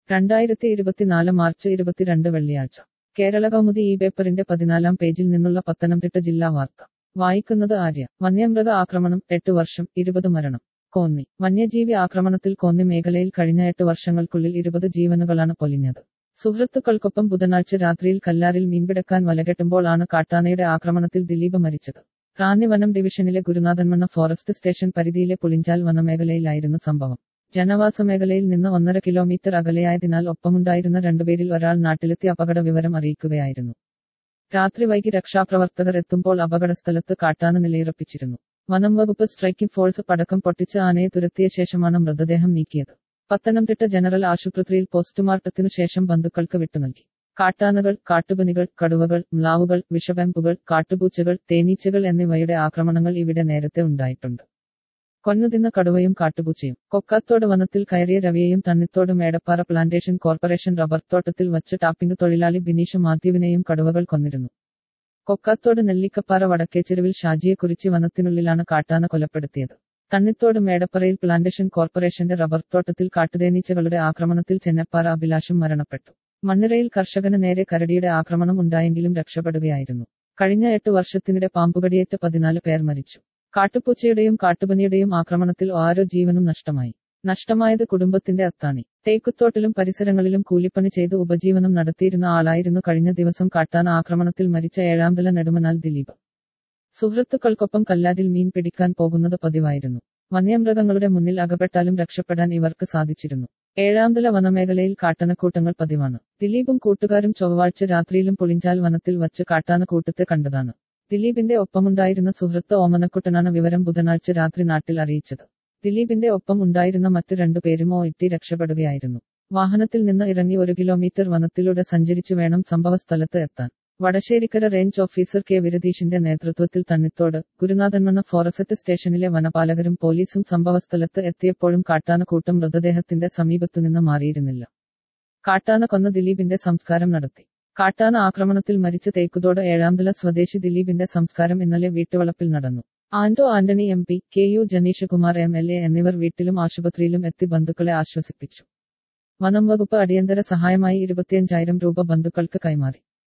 രണ്ടായിരത്തി ഇരുപത്തിനാല് മാർച്ച് ഇരുപത്തിരണ്ട് വെള്ളിയാഴ്ച കേരള കൗമുദി ഈ പേപ്പറിന്റെ പതിനാലാം പേജിൽ നിന്നുള്ള പത്തനംതിട്ട ജില്ലാ വാർത്ത വായിക്കുന്നത് ആര്യ വന്യമൃഗ ആക്രമണം എട്ട് വർഷം ഇരുപത് മരണം കോന്നി വന്യജീവി ആക്രമണത്തിൽ കോന്നി മേഖലയിൽ കഴിഞ്ഞ എട്ട് വർഷങ്ങൾക്കുള്ളിൽ ഇരുപത് ജീവനുകളാണ് പൊലിഞ്ഞത് സുഹൃത്തുക്കൾക്കൊപ്പം ബുധനാഴ്ച രാത്രിയിൽ കല്ലാറിൽ മീൻപിടക്കാൻ വലകെട്ടുമ്പോൾ ആണ് കാട്ടാനയുടെ ആക്രമണത്തിൽ ദിലീപ് മരിച്ചത് റാന്നി വനം ഡിവിഷനിലെ ഗുരുനാഥൻമണ്ണ ഫോറസ്റ്റ് സ്റ്റേഷൻ പരിധിയിലെ പുളിഞ്ചാൽ വനമേഖലയിലായിരുന്നു സംഭവം ജനവാസ മേഖലയിൽ നിന്ന് ഒന്നര കിലോമീറ്റർ അകലെയായതിനാൽ ഒപ്പമുണ്ടായിരുന്ന രണ്ടുപേരിൽ ഒരാൾ നാട്ടിലെത്തി അപകട വിവരം അറിയിക്കുകയായിരുന്നു രാത്രി വൈകി രക്ഷാപ്രവർത്തകർ എത്തുമ്പോൾ അപകടസ്ഥലത്ത് കാട്ടാന നിലയുറപ്പിച്ചിരുന്നു വനം വകുപ്പ് സ്ട്രൈക്കിംഗ് ഫോഴ്സ് പടക്കം പൊട്ടിച്ച് ആനയെ തുരത്തിയ ശേഷമാണ് മൃതദേഹം നീക്കിയത് പത്തനംതിട്ട ജനറൽ ആശുപത്രിയിൽ പോസ്റ്റ്മോർട്ടത്തിനു ശേഷം ബന്ധുക്കൾക്ക് വിട്ടുനൽകി കാട്ടാനകൾ കാട്ടുപനികൾ കടുവകൾ മ്ലാവുകൾ വിഷവെമ്പുകൾ കാട്ടുപൂച്ചകൾ തേനീച്ചകൾ എന്നിവയുടെ ആക്രമണങ്ങൾ ഇവിടെ നേരത്തെ ഉണ്ടായിട്ടുണ്ട് കൊന്നുതിന്ന കടുവയും കാട്ടുപൂച്ചയും കൊക്കാത്തോട് വനത്തിൽ കയറിയ രവിയെയും Thannithode Medappara plantation corporation rubber തോട്ടത്തിൽ വച്ച് ടാപ്പിംഗ് തൊഴിലാളി ബിനീഷ് മാത്യുവിനെയും കടുവകൾ കൊന്നിരുന്നു കൊക്കാത്തോട് നെല്ലിക്കപ്പാറ വടക്കേച്ചെരുവിൽ ഷാജിയെ കുറിച്ച് വനത്തിനുള്ളിലാണ് കാട്ടാന കൊലപ്പെടുത്തിയത് തണ്ണിത്തോട് മേടപ്പറയിൽ പ്ലാന്റേഷൻ കോർപ്പറേഷന്റെ റബ്ബർ തോട്ടത്തിൽ കാട്ടുതേനീച്ചകളുടെ ആക്രമണത്തിൽ ചെന്നപ്പാറ അഭിലാഷും മരണപ്പെട്ടു മണ്ണിരയിൽ കർഷകന് നേരെ കരടിയുടെ ആക്രമണം ഉണ്ടായെങ്കിലും രക്ഷപ്പെടുകയായിരുന്നു കഴിഞ്ഞ എട്ട് വർഷത്തിനിടെ പാമ്പുകടിയേറ്റ് പതിനാല് പേർ മരിച്ചു കാട്ടുപൂച്ചയുടെയും കാട്ടുപനിയുടെയും ആക്രമണത്തിൽ ആരോ ജീവനും നഷ്ടമായി നഷ്ടമായത് കുടുംബത്തിന്റെ അത്താണി തേക്കുത്തോട്ടിലും പരിസരങ്ങളിലും കൂലിപ്പണി ചെയ്ത് ഉപജീവനം നടത്തിയിരുന്ന ആളായിരുന്നു കഴിഞ്ഞ ദിവസം കാട്ടാന ആക്രമണത്തിൽ മരിച്ച ഏഴാംതല നെടുമനാൽ ദിലീപ് സുഹൃത്തുക്കൾക്കൊപ്പം കല്ലാതിൽ മീൻ പിടിക്കാൻ പോകുന്നത് പതിവായിരുന്നു വന്യമൃഗങ്ങളുടെ മുന്നിൽ അകപ്പെട്ടാലും രക്ഷപ്പെടാൻ ഇവർക്ക് സാധിച്ചിരുന്നു ഏഴാംതല വനമേഖലയിൽ കാട്ടനക്കൂട്ടങ്ങൾ പതിവാണ് ദിലീപും കൂട്ടുകാരും ചൊവ്വാഴ്ച രാത്രിയിലും പുളിഞ്ചാൽ വനത്തിൽ വച്ച് കാട്ടാനക്കൂട്ടത്തെ കണ്ടതാണ് ദിലീപിന്റെ ഒപ്പമുണ്ടായിരുന്ന സുഹൃത്ത് ഓമനക്കുട്ടനാണ് വിവരം ബുധനാഴ്ച രാത്രി നാട്ടിൽ അറിയിച്ചത് ദിലീപിന്റെ ഒപ്പം ഉണ്ടായിരുന്ന മറ്റു രണ്ടുപേരും ഓ ഇട്ടി രക്ഷപ്പെടുകയായിരുന്നു വാഹനത്തിൽ നിന്ന് ഇറങ്ങി ഒരു കിലോമീറ്റർ വനത്തിലൂടെ സഞ്ചരിച്ചു വേണം സംഭവസ്ഥലത്ത് എത്താൻ വടശ്ശേരിക്കര റേഞ്ച് ഓഫീസർ കെ വിരതീഷിന്റെ നേതൃത്വത്തിൽ തണ്ണിത്തോട് ഗുരുനാഥൻമണ്ണ ഫോറസ്റ്റ് സ്റ്റേഷനിലെ വനപാലകരും പോലീസും സംഭവസ്ഥലത്ത് എത്തിയപ്പോഴും കാട്ടാനക്കൂട്ടം മൃതദേഹത്തിന്റെ സമീപത്തുനിന്ന് മാറിയിരുന്നില്ല കാട്ടാന കൊന്ന ദിലീപിന്റെ സംസ്കാരം നടത്തി കാട്ടാന ആക്രമണത്തിൽ മരിച്ച തേക്കുതോട് ഏഴാംതല സ്വദേശി ദിലീപിന്റെ സംസ്കാരം ഇന്നലെ വീട്ടുവളപ്പിൽ നടന്നു Anto Antony M P K U Janeeshkumar M L A എന്നിവർ വീട്ടിലും ആശുപത്രിയിലും എത്തി ബന്ധുക്കളെ ആശ്വസിപ്പിച്ചു വനം വകുപ്പ് അടിയന്തര സഹായമായി ഇരുപത്തിയഞ്ചായിരം രൂപ ബന്ധുക്കൾക്ക് കൈമാറി